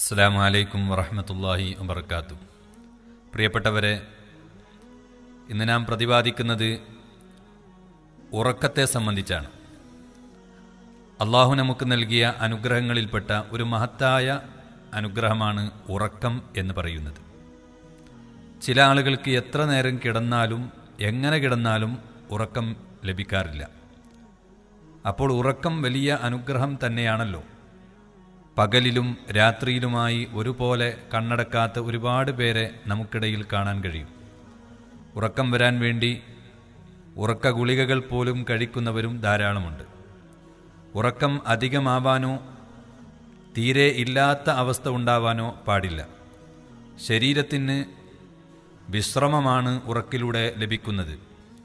അസ്സാം വലൈക്കും വറഹമത്തല്ലാഹി വബർക്കാത്തു പ്രിയപ്പെട്ടവരെ ഇന്ന് നാം പ്രതിപാദിക്കുന്നത് ഉറക്കത്തെ സംബന്ധിച്ചാണ് അള്ളാഹു നമുക്ക് നൽകിയ അനുഗ്രഹങ്ങളിൽപ്പെട്ട ഒരു മഹത്തായ അനുഗ്രഹമാണ് ഉറക്കം എന്ന് പറയുന്നത് ചില ആളുകൾക്ക് എത്ര നേരം കിടന്നാലും എങ്ങനെ കിടന്നാലും ഉറക്കം ലഭിക്കാറില്ല അപ്പോൾ ഉറക്കം വലിയ അനുഗ്രഹം തന്നെയാണല്ലോ പകലിലും രാത്രിയിലുമായി ഒരുപോലെ കണ്ണടക്കാത്ത ഒരുപാട് പേരെ നമുക്കിടയിൽ കാണാൻ കഴിയും ഉറക്കം വരാൻ വേണ്ടി ഉറക്ക ഗുളികകൾ പോലും കഴിക്കുന്നവരും ധാരാളമുണ്ട് ഉറക്കം അധികമാവാനോ തീരെ ഇല്ലാത്ത അവസ്ഥ ഉണ്ടാവാനോ പാടില്ല ശരീരത്തിന് വിശ്രമമാണ് ഉറക്കിലൂടെ ലഭിക്കുന്നത്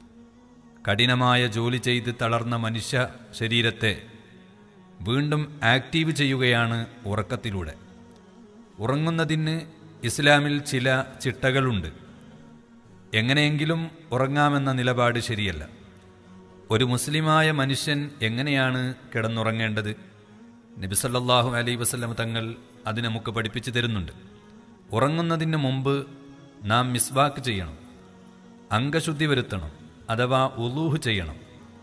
കഠിനമായ ജോലി ചെയ്ത് തളർന്ന മനുഷ്യ ശരീരത്തെ വീണ്ടും ആക്റ്റീവ് ചെയ്യുകയാണ് ഉറക്കത്തിലൂടെ ഉറങ്ങുന്നതിന് ഇസ്ലാമിൽ ചില ചിട്ടകളുണ്ട് എങ്ങനെയെങ്കിലും ഉറങ്ങാമെന്ന നിലപാട് ശരിയല്ല ഒരു മുസ്ലിമായ മനുഷ്യൻ എങ്ങനെയാണ് കിടന്നുറങ്ങേണ്ടത് നബിസല്ലാഹു അലൈ വസ്ലം തങ്ങൾ അത് നമുക്ക് പഠിപ്പിച്ചു തരുന്നുണ്ട് ഉറങ്ങുന്നതിന് മുമ്പ് നാം മിസ്വാക്ക് ചെയ്യണം അംഗശുദ്ധി വരുത്തണം അഥവാ ഉലൂഹ് ചെയ്യണം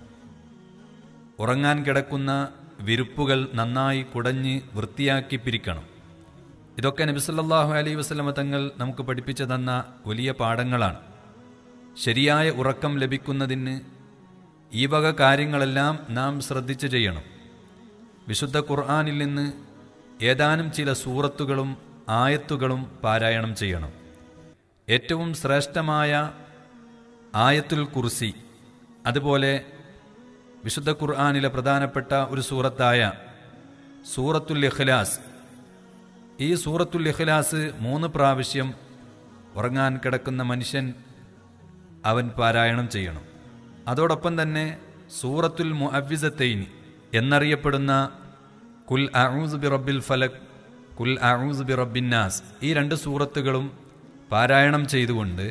ഉറങ്ങാൻ കിടക്കുന്ന വിരുപ്പുകൾ നന്നായി കുടഞ്ഞ് വൃത്തിയാക്കി പിരിക്കണം ഇതൊക്കെ നബിസല്ലാഹു അലൈ വസ്ലമ തങ്ങൾ നമുക്ക് പഠിപ്പിച്ചു തന്ന വലിയ പാഠങ്ങളാണ് ശരിയായ ഉറക്കം ലഭിക്കുന്നതിന് ഈ വക കാര്യങ്ങളെല്ലാം നാം ശ്രദ്ധിച്ചു ചെയ്യണം വിശുദ്ധ ഖുർആാനിൽ നിന്ന് ഏതാനും ചില സൂറത്തുകളും ആയത്തുകളും പാരായണം ചെയ്യണം ഏറ്റവും ശ്രേഷ്ഠമായ ആയത്തുൽ കുർസി അതുപോലെ വിശുദ്ധ ഖുർആാനിലെ പ്രധാനപ്പെട്ട ഒരു സൂറത്തായ സൂറത്തുൽ ഇഖ്ലാസ് ഈ സൂറത്തുൽ ഇഖ്ലാസ് മൂന്ന് പ്രാവശ്യം ഉറങ്ങാൻ കിടക്കുന്ന മനുഷ്യൻ അവൻ പാരായണം ചെയ്യണം അതോടൊപ്പം തന്നെ സൂറത്തുൽ മുഅവിസത്തൈനി എന്നറിയപ്പെടുന്ന കുൽ അഊസ് ബി റബ്ബിൽ ഫലക് കുൽ അഊസ് ബി റബ്ബിന്നാസ് ഈ രണ്ട് സൂറത്തുകളും പാരായണം ചെയ്തുകൊണ്ട്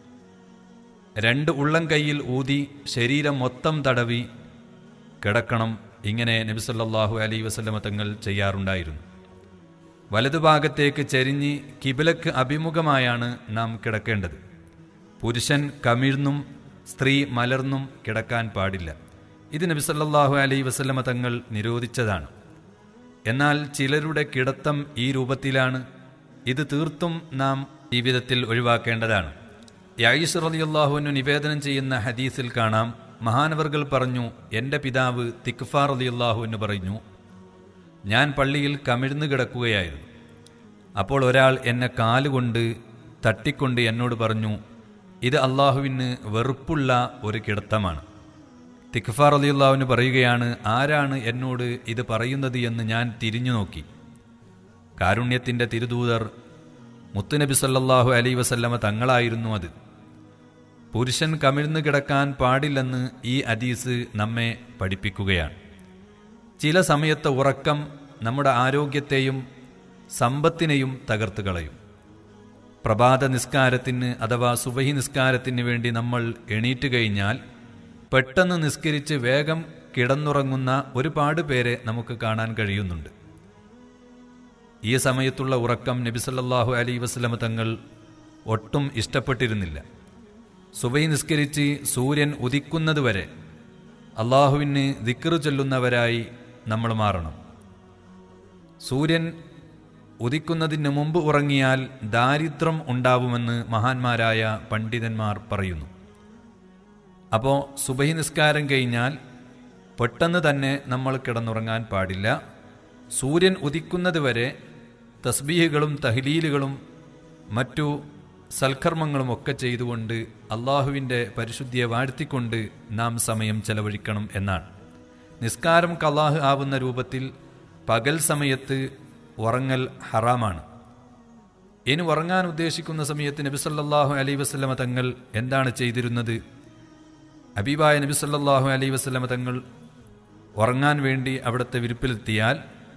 രണ്ട് ഉള്ളം കൈയിൽ ഊതി ശരീരം മൊത്തം തടവി കിടക്കണം ഇങ്ങനെ നബിസല്ലാഹു അലൈ വസല്ലമ തങ്ങൾ ചെയ്യാറുണ്ടായിരുന്നു വലതുഭാഗത്തേക്ക് ചരിഞ്ഞ് കിബിലക്ക് അഭിമുഖമായാണ് നാം കിടക്കേണ്ടത് പുരുഷൻ കമിഴ്ന്നും സ്ത്രീ മലർന്നും കിടക്കാൻ പാടില്ല ഇത് നബിസല്ലാഹു അലൈ വസല്ലമ തങ്ങൾ നിരോധിച്ചതാണ് എന്നാൽ ചിലരുടെ കിടത്തം ഈ രൂപത്തിലാണ് ഇത് തീർത്തും നാം ജീവിതത്തിൽ ഒഴിവാക്കേണ്ടതാണ് യായിസ് റലിയുള്ളാഹുവിനു നിവേദനം ചെയ്യുന്ന ഹദീസിൽ കാണാം മഹാനവർകൾ പറഞ്ഞു എൻ്റെ പിതാവ് തിക്ഫാർ അലിയുള്ളാഹുവിന് പറഞ്ഞു ഞാൻ പള്ളിയിൽ കമിഴ്ന്നു കിടക്കുകയായിരുന്നു അപ്പോൾ ഒരാൾ എന്നെ കാലുകൊണ്ട് തട്ടിക്കൊണ്ട് എന്നോട് പറഞ്ഞു ഇത് അള്ളാഹുവിന് വെറുപ്പുള്ള ഒരു കിടത്തമാണ് തിക്ഫാർ അലിയുള്ളാഹുവിന് പറയുകയാണ് ആരാണ് എന്നോട് ഇത് പറയുന്നത് എന്ന് ഞാൻ തിരിഞ്ഞു നോക്കി കാരുണ്യത്തിൻ്റെ തിരുദൂതർ മുത്തുനബി സല്ലാഹു അലൈ വസല്ലമ തങ്ങളായിരുന്നു അത് പുരുഷൻ കമിഴ്ന്നു കിടക്കാൻ പാടില്ലെന്ന് ഈ അദീസ് നമ്മെ പഠിപ്പിക്കുകയാണ് ചില സമയത്തെ ഉറക്കം നമ്മുടെ ആരോഗ്യത്തെയും സമ്പത്തിനെയും തകർത്ത് കളയും പ്രഭാത നിസ്കാരത്തിന് അഥവാ സുബഹി നിസ്കാരത്തിന് വേണ്ടി നമ്മൾ എണീറ്റ് കഴിഞ്ഞാൽ പെട്ടെന്ന് നിസ്കരിച്ച് വേഗം കിടന്നുറങ്ങുന്ന ഒരുപാട് പേരെ നമുക്ക് കാണാൻ കഴിയുന്നുണ്ട് ഈ സമയത്തുള്ള ഉറക്കം നബിസല്ലാഹു അലൈ വസ്ലമ തങ്ങൾ ഒട്ടും ഇഷ്ടപ്പെട്ടിരുന്നില്ല സുബൈ നിസ്കരിച്ച് സൂര്യൻ ഉദിക്കുന്നതുവരെ അള്ളാഹുവിന് ദിക്കറു ചൊല്ലുന്നവരായി നമ്മൾ മാറണം സൂര്യൻ ഉദിക്കുന്നതിന് മുമ്പ് ഉറങ്ങിയാൽ ദാരിദ്ര്യം ഉണ്ടാവുമെന്ന് മഹാന്മാരായ പണ്ഡിതന്മാർ പറയുന്നു അപ്പോൾ സുബഹി നിസ്കാരം കഴിഞ്ഞാൽ പെട്ടെന്ന് തന്നെ നമ്മൾ കിടന്നുറങ്ങാൻ പാടില്ല സൂര്യൻ ഉദിക്കുന്നത് വരെ തസ്ബീഹുകളും തഹ്ലീലുകളും മറ്റു സൽക്കർമ്മങ്ങളും ഒക്കെ ചെയ്തുകൊണ്ട് അള്ളാഹുവിൻ്റെ പരിശുദ്ധിയെ വാഴ്ത്തിക്കൊണ്ട് നാം സമയം ചെലവഴിക്കണം എന്നാണ് നിസ്കാരം കലാഹ് ആവുന്ന രൂപത്തിൽ പകൽ സമയത്ത് ഉറങ്ങൽ ഹറാമാണ് ഇനി ഉറങ്ങാൻ ഉദ്ദേശിക്കുന്ന സമയത്ത് നബിസല്ലാഹു അലൈ വസ്ലമ തങ്ങൾ എന്താണ് ചെയ്തിരുന്നത് അബീബായ നബിസല്ലാഹു അലൈ വസ്ലമ തങ്ങൾ ഉറങ്ങാൻ വേണ്ടി അവിടുത്തെ വിരിപ്പിലെത്തിയാൽ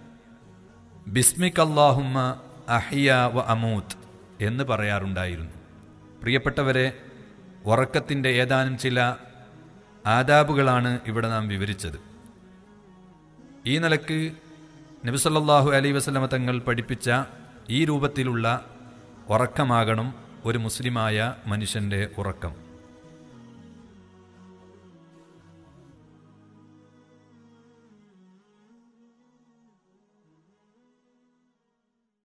ബിസ്മിക് അള്ളാഹുമ്മ അഹിയ വ അമൂത്ത് എന്ന് പറയാറുണ്ടായിരുന്നു പ്രിയപ്പെട്ടവരെ ഉറക്കത്തിൻ്റെ ഏതാനും ചില ആദാബുകളാണ് ഇവിടെ നാം വിവരിച്ചത് ഈ നിലക്ക് നബിസല്ലാഹു അലൈ വസ്ലമ തങ്ങൾ പഠിപ്പിച്ച ഈ രൂപത്തിലുള്ള ഉറക്കമാകണം ഒരു മുസ്ലിമായ മനുഷ്യൻ്റെ ഉറക്കം